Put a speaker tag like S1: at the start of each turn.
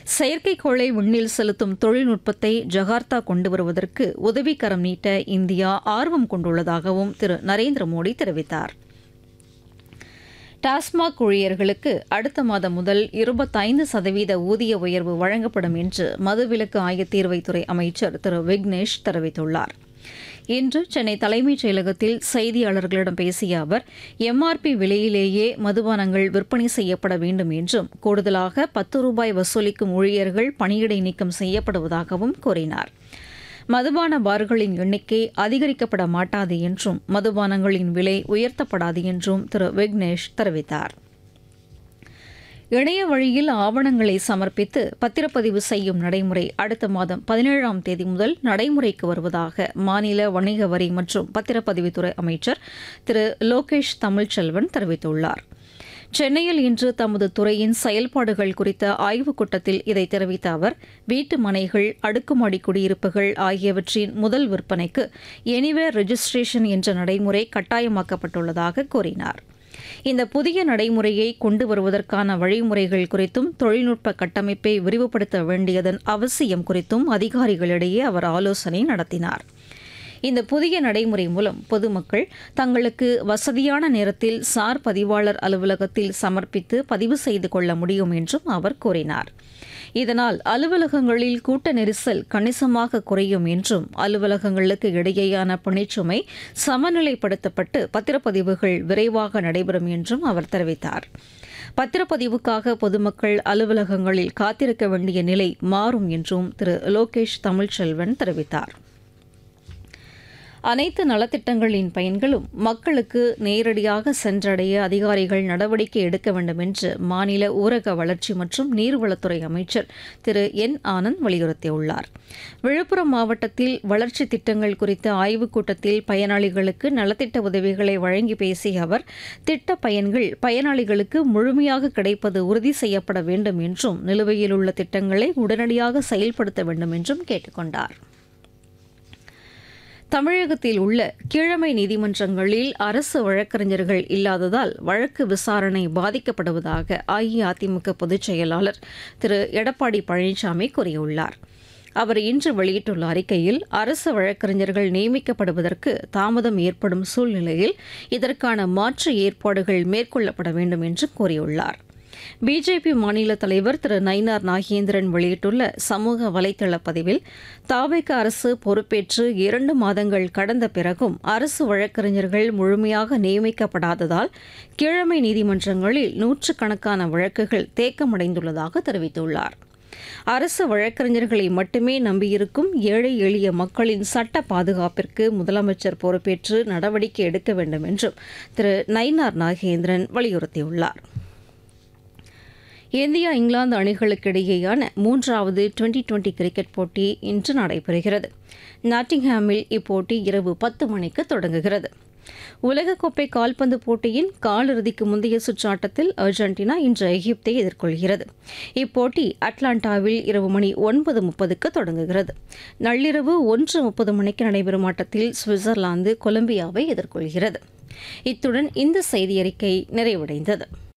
S1: செயற்கைக்கோளை விண்ணில் செலுத்தும் தொழில்நுட்பத்தை ஜகார்த்தா கொண்டு வருவதற்கு உதவிக்கரம் நீட்ட இந்தியா ஆர்வம் கொண்டுள்ளதாகவும் திரு நரேந்திர மோடி தெரிவித்தார் டாஸ்மாக் ஊழியர்களுக்கு அடுத்த மாதம் முதல் இருபத்தைந்து சதவீத ஊதிய உயர்வு வழங்கப்படும் என்று மதுவிலக்கு ஆயத்தீர்வைத்துறை அமைச்சர் திரு விக்னேஷ் தெரிவித்துள்ளார் இன்று சென்னை தலைமைச் செயலகத்தில் செய்தியாளர்களிடம் பேசிய அவர் எம்ஆர்பி விலையிலேயே மதுபானங்கள் விற்பனை செய்யப்பட வேண்டும் என்றும் கூடுதலாக பத்து ரூபாய் வசூலிக்கும் ஊழியர்கள் பணியிடை நீக்கம் செய்யப்படுவதாகவும் கூறினார் மதுபான பார்களின் எண்ணிக்கை அதிகரிக்கப்பட மாட்டாது என்றும் மதுபானங்களின் விலை உயர்த்தப்படாது என்றும் திரு விக்னேஷ் தெரிவித்தார் இணைய வழியில் ஆவணங்களை சமர்ப்பித்து பத்திரப்பதிவு செய்யும் நடைமுறை அடுத்த மாதம் பதினேழாம் தேதி முதல் நடைமுறைக்கு வருவதாக மாநில வணிக வரி மற்றும் பத்திரப்பதிவுத்துறை அமைச்சர் திரு லோகேஷ் தமிழ்ச்செல்வன் தெரிவித்துள்ளார் சென்னையில் இன்று தமது துறையின் செயல்பாடுகள் குறித்த ஆய்வுக் கூட்டத்தில் இதை தெரிவித்த அவர் வீட்டு மனைகள் அடுக்குமாடி குடியிருப்புகள் ஆகியவற்றின் முதல் விற்பனைக்கு எனிவேர் ரெஜிஸ்ட்ரேஷன் என்ற நடைமுறை கட்டாயமாக்கப்பட்டுள்ளதாக கூறினார் இந்த புதிய நடைமுறையை கொண்டு வருவதற்கான வழிமுறைகள் குறித்தும் தொழில்நுட்ப கட்டமைப்பை விரிவுபடுத்த வேண்டியதன் அவசியம் குறித்தும் அதிகாரிகளிடையே அவர் ஆலோசனை நடத்தினார் இந்த புதிய நடைமுறை மூலம் பொதுமக்கள் தங்களுக்கு வசதியான நேரத்தில் சார் பதிவாளர் அலுவலகத்தில் சமர்ப்பித்து பதிவு செய்து கொள்ள முடியும் என்றும் அவர் கூறினார் இதனால் அலுவலகங்களில் கூட்ட நெரிசல் கணிசமாக குறையும் என்றும் அலுவலகங்களுக்கு இடையேயான பணிச்சுமை சமநிலைப்படுத்தப்பட்டு பத்திரப்பதிவுகள் விரைவாக நடைபெறும் என்றும் அவர் தெரிவித்தார் பத்திரப்பதிவுக்காக பொதுமக்கள் அலுவலகங்களில் காத்திருக்க வேண்டிய நிலை மாறும் என்றும் திரு லோகேஷ் தமிழ்ச்செல்வன் தெரிவித்தார் அனைத்து நலத்திட்டங்களின் பயன்களும் மக்களுக்கு நேரடியாக சென்றடைய அதிகாரிகள் நடவடிக்கை எடுக்க வேண்டும் என்று மாநில ஊரக வளர்ச்சி மற்றும் நீர்வளத்துறை அமைச்சர் திரு என் ஆனந்த் வலியுறுத்தியுள்ளார் விழுப்புரம் மாவட்டத்தில் வளர்ச்சி திட்டங்கள் குறித்த ஆய்வுக் கூட்டத்தில் பயனாளிகளுக்கு நலத்திட்ட உதவிகளை வழங்கி பேசிய அவர் திட்ட பயன்கள் பயனாளிகளுக்கு முழுமையாக கிடைப்பது உறுதி செய்யப்பட வேண்டும் என்றும் நிலுவையில் உள்ள திட்டங்களை உடனடியாக செயல்படுத்த வேண்டும் என்றும் கேட்டுக் கொண்டார் தமிழகத்தில் உள்ள கீழமை நீதிமன்றங்களில் அரசு வழக்கறிஞர்கள் இல்லாததால் வழக்கு விசாரணை பாதிக்கப்படுவதாக அஇஅதிமுக பொதுச் செயலாளர் திரு எடப்பாடி பழனிசாமி கூறியுள்ளார் அவர் இன்று வெளியிட்டுள்ள அறிக்கையில் அரசு வழக்கறிஞர்கள் நியமிக்கப்படுவதற்கு தாமதம் ஏற்படும் சூழ்நிலையில் இதற்கான மாற்று ஏற்பாடுகள் மேற்கொள்ளப்பட வேண்டும் என்று கூறியுள்ளார் பிஜேபி மாநில தலைவர் திரு நயினார் நாகேந்திரன் வெளியிட்டுள்ள சமூக வலைதள பதிவில் தாவேக அரசு பொறுப்பேற்று இரண்டு மாதங்கள் கடந்த பிறகும் அரசு வழக்கறிஞர்கள் முழுமையாக நியமிக்கப்படாததால் கீழமை நீதிமன்றங்களில் நூற்றுக்கணக்கான வழக்குகள் தேக்கமடைந்துள்ளதாக தெரிவித்துள்ளார் அரசு வழக்கறிஞர்களை மட்டுமே நம்பியிருக்கும் ஏழை எளிய மக்களின் சட்ட பாதுகாப்பிற்கு முதலமைச்சர் பொறுப்பேற்று நடவடிக்கை எடுக்க வேண்டும் என்றும் திரு நயினார் நாகேந்திரன் வலியுறுத்தியுள்ளார் இந்தியா இங்கிலாந்து அணிகளுக்கிடையேயான மூன்றாவது டுவெண்டி டுவெண்டி கிரிக்கெட் போட்டி இன்று நடைபெறுகிறது நாட்டிங்ஹாமில் இப்போட்டி இரவு பத்து மணிக்கு தொடங்குகிறது உலகக்கோப்பை கால்பந்து போட்டியின் காலிறுதிக்கு முந்தைய சுற்று ஆட்டத்தில் அர்ஜென்டினா இன்று எகிப்தை எதிர்கொள்கிறது இப்போட்டி அட்லாண்டாவில் இரவு மணி ஒன்பது முப்பதுக்கு தொடங்குகிறது நள்ளிரவு ஒன்று முப்பது மணிக்கு நடைபெறும் ஆட்டத்தில் சுவிட்சர்லாந்து கொலம்பியாவை எதிர்கொள்கிறது இத்துடன் இந்த செய்தியறிக்கை நிறைவடைந்தது